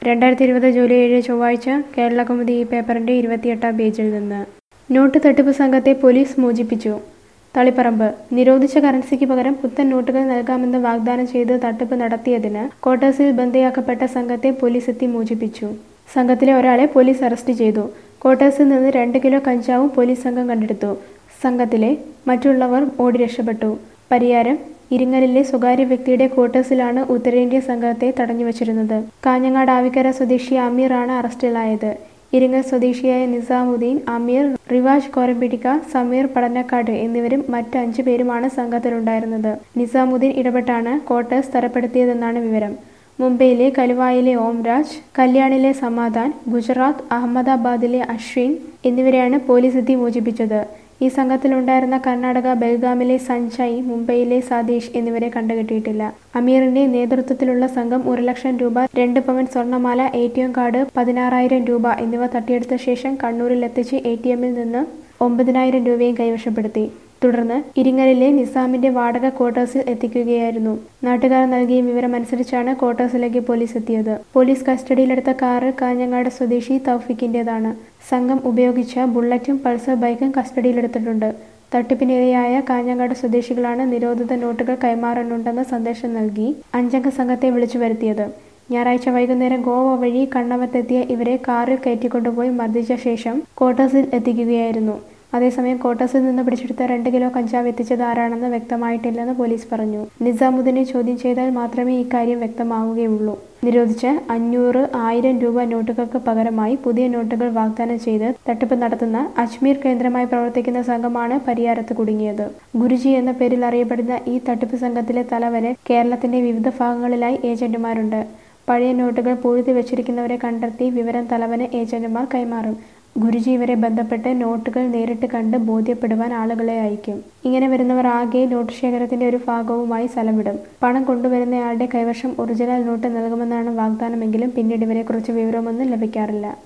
രണ്ടായിരത്തി ഇരുപത് ജൂലൈ ഏഴ് ചൊവ്വാഴ്ച കേരളകൗമുദി ഈ പേപ്പറിന്റെ ഇരുപത്തിയെട്ടാം പേജിൽ നിന്ന് നോട്ട് തട്ടിപ്പ് സംഘത്തെ പോലീസ് മോചിപ്പിച്ചു തളിപ്പറമ്പ് നിരോധിച്ച കറൻസിക്ക് പകരം പുത്തൻ നോട്ടുകൾ നൽകാമെന്ന് വാഗ്ദാനം ചെയ്ത് തട്ടിപ്പ് നടത്തിയതിന് ക്വാർട്ടേഴ്സിൽ ബന്ദിയാക്കപ്പെട്ട സംഘത്തെ പോലീസ് എത്തി മോചിപ്പിച്ചു സംഘത്തിലെ ഒരാളെ പോലീസ് അറസ്റ്റ് ചെയ്തു ക്വാർട്ടേഴ്സിൽ നിന്ന് രണ്ട് കിലോ കഞ്ചാവും പോലീസ് സംഘം കണ്ടെടുത്തു സംഘത്തിലെ മറ്റുള്ളവർ ഓടി രക്ഷപ്പെട്ടു പരിയാരം ഇരിങ്ങലിലെ സ്വകാര്യ വ്യക്തിയുടെ ക്വാർട്ടേഴ്സിലാണ് ഉത്തരേന്ത്യൻ സംഘത്തെ തടഞ്ഞുവച്ചിരുന്നത് കാഞ്ഞങ്ങാട് ആവിക്കര സ്വദേശി അമീർ ആണ് അറസ്റ്റിലായത് ഇരിങ്ങൽ സ്വദേശിയായ നിസാമുദ്ദീൻ അമീർ റിവാജ് കോരമ്പിടിക്ക സമീർ പടന്നക്കാട് എന്നിവരും മറ്റ് അഞ്ചു പേരുമാണ് സംഘത്തിലുണ്ടായിരുന്നത് നിസാമുദ്ദീൻ ഇടപെട്ടാണ് ക്വാർട്ടേഴ്സ് തരപ്പെടുത്തിയതെന്നാണ് വിവരം മുംബൈയിലെ കലുവായിലെ ഓംരാജ് കല്യാണിലെ സമാധാൻ ഗുജറാത്ത് അഹമ്മദാബാദിലെ അശ്വിൻ എന്നിവരെയാണ് പോലീസ് എത്തി മോചിപ്പിച്ചത് ഈ സംഘത്തിലുണ്ടായിരുന്ന കർണാടക ബെൽഗാമിലെ സഞ്ജയ് മുംബൈയിലെ സതീഷ് എന്നിവരെ കണ്ടുകെട്ടിയിട്ടില്ല അമീറിന്റെ നേതൃത്വത്തിലുള്ള സംഘം ഒരു ലക്ഷം രൂപ രണ്ട് പവൻ സ്വർണ്ണമാല എ ടി എം കാർഡ് പതിനാറായിരം രൂപ എന്നിവ തട്ടിയെടുത്ത ശേഷം കണ്ണൂരിൽ എത്തിച്ച് എ ടി എമ്മിൽ നിന്ന് ഒമ്പതിനായിരം രൂപയും കൈവശപ്പെടുത്തി തുടർന്ന് ഇരിങ്ങലിലെ നിസാമിന്റെ വാടക ക്വാർട്ടേഴ്സിൽ എത്തിക്കുകയായിരുന്നു നാട്ടുകാർ നൽകിയ വിവരമനുസരിച്ചാണ് ക്വാർട്ടേഴ്സിലേക്ക് പോലീസ് എത്തിയത് പോലീസ് കസ്റ്റഡിയിലെടുത്ത കാറ് കാഞ്ഞങ്ങാട് സ്വദേശി തൗഫിക്കിന്റേതാണ് സംഘം ഉപയോഗിച്ച ബുള്ളറ്റും പൾസർ ബൈക്കും കസ്റ്റഡിയിലെടുത്തിട്ടുണ്ട് തട്ടിപ്പിനിരയായ കാഞ്ഞങ്ങാട് സ്വദേശികളാണ് നിരോധിത നോട്ടുകൾ കൈമാറാനുണ്ടെന്ന സന്ദേശം നൽകി അഞ്ചംഗ സംഘത്തെ വിളിച്ചു വരുത്തിയത് ഞായറാഴ്ച വൈകുന്നേരം ഗോവ വഴി കണ്ണവത്തെത്തിയ ഇവരെ കാറിൽ കയറ്റിക്കൊണ്ടുപോയി മർദ്ദിച്ച ശേഷം ക്വാർട്ടേഴ്സിൽ എത്തിക്കുകയായിരുന്നു അതേസമയം ക്വാർട്ടേഴ്സിൽ നിന്ന് പിടിച്ചെടുത്ത രണ്ട് കിലോ കഞ്ചാവ് എത്തിച്ചത് ആരാണെന്ന് വ്യക്തമായിട്ടില്ലെന്ന് പോലീസ് പറഞ്ഞു നിസാമുദ്ദീനെ ചോദ്യം ചെയ്താൽ മാത്രമേ ഇക്കാര്യം വ്യക്തമാവുകയുള്ളൂ നിരോധിച്ച അഞ്ഞൂറ് ആയിരം രൂപ നോട്ടുകൾക്ക് പകരമായി പുതിയ നോട്ടുകൾ വാഗ്ദാനം ചെയ്ത് തട്ടിപ്പ് നടത്തുന്ന അജ്മീർ കേന്ദ്രമായി പ്രവർത്തിക്കുന്ന സംഘമാണ് പരിയാരത്ത് കുടുങ്ങിയത് ഗുരുജി എന്ന പേരിൽ അറിയപ്പെടുന്ന ഈ തട്ടിപ്പ് സംഘത്തിലെ തലവന് കേരളത്തിന്റെ വിവിധ ഭാഗങ്ങളിലായി ഏജന്റുമാരുണ്ട് പഴയ നോട്ടുകൾ പൂഴ്ത്തി വെച്ചിരിക്കുന്നവരെ കണ്ടെത്തി വിവരം തലവന് ഏജന്റുമാർ കൈമാറും ഗുരുജി ഇവരെ ബന്ധപ്പെട്ട് നോട്ടുകൾ നേരിട്ട് കണ്ട് ബോധ്യപ്പെടുവാൻ ആളുകളെ അയക്കും ഇങ്ങനെ വരുന്നവർ ആകെ നോട്ട് ശേഖരത്തിന്റെ ഒരു ഭാഗവുമായി സ്ഥലം വിടും പണം കൊണ്ടുവരുന്നയാളുടെ കൈവശം ഒറിജിനൽ നോട്ട് നൽകുമെന്നാണ് വാഗ്ദാനമെങ്കിലും പിന്നീട് ഇവരെക്കുറിച്ച് വിവരമൊന്നും ലഭിക്കാറില്ല